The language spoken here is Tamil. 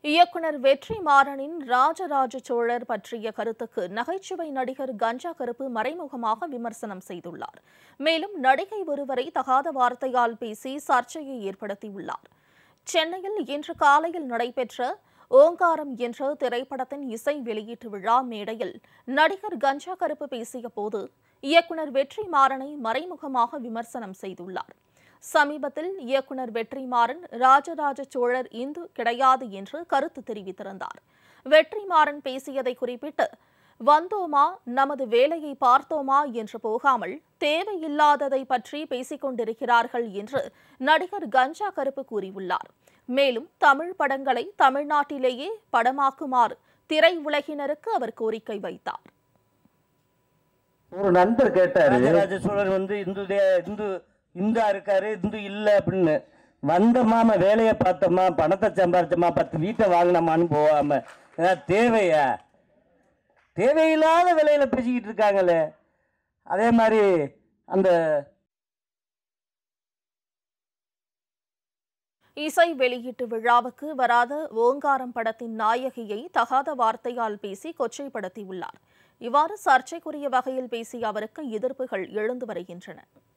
இயக்குனர் வெற்றி மாறனின் ராஜராஜ சோழர் பற்றிய கருத்துக்கு நகைச்சுவை நடிகர் கஞ்சா கருப்பு மறைமுகமாக விமர்சனம் செய்துள்ளார் மேலும் நடிகை ஒருவரை தகாத வார்த்தையால் பேசி சர்ச்சையை ஏற்படுத்தியுள்ளார் சென்னையில் இன்று காலையில் நடைபெற்ற ஓங்காரம் என்ற திரைப்படத்தின் இசை வெளியீட்டு விழா மேடையில் நடிகர் கஞ்சா கருப்பு பேசிய போது இயக்குனர் வெற்றி மாறனை மறைமுகமாக விமர்சனம் செய்துள்ளார் சமீபத்தில் இயக்குனர் வெற்றிமாறன் ராஜராஜ சோழர் இந்து கிடையாது என்று கருத்து தெரிவித்திருந்தார் வெற்றிமாறன் பேசியதை குறிப்பிட்டு வந்தோமா நமது வேலையை பார்த்தோமா என்று போகாமல் தேவையில்லாததை பற்றி பேசிக் கொண்டிருக்கிறார்கள் என்று நடிகர் கஞ்சா கருப்பு கூறியுள்ளார் மேலும் தமிழ் படங்களை தமிழ்நாட்டிலேயே படமாக்குமாறு திரை உலகினருக்கு அவர் கோரிக்கை வைத்தார் ஒரு நண்பர் கேட்டாரு ராஜராஜ சோழர் வந்து இந்து தே- இந்து இந்தா இருக்காரு இந்து இல்ல அப்படின்னு வந்தோமா வேலையை பார்த்தோமா பணத்தை சம்பாரிச்சோமா பத்து வீட்டை வாங்கினோமான்னு போகாம ஏதாவது தேவையா தேவையில்லாத விலையில பேசிக்கிட்டு இருக்காங்களே அதே மாதிரி அந்த இசை வெளியீட்டு விழாவுக்கு வராத ஓங்காரம் படத்தின் நாயகியை தகாத வார்த்தையால் பேசி கொச்சைப்படுத்தியுள்ளார் இவ்வாறு சர்ச்சைக்குரிய வகையில் பேசிய அவருக்கு எதிர்ப்புகள் எழுந்து வருகின்றன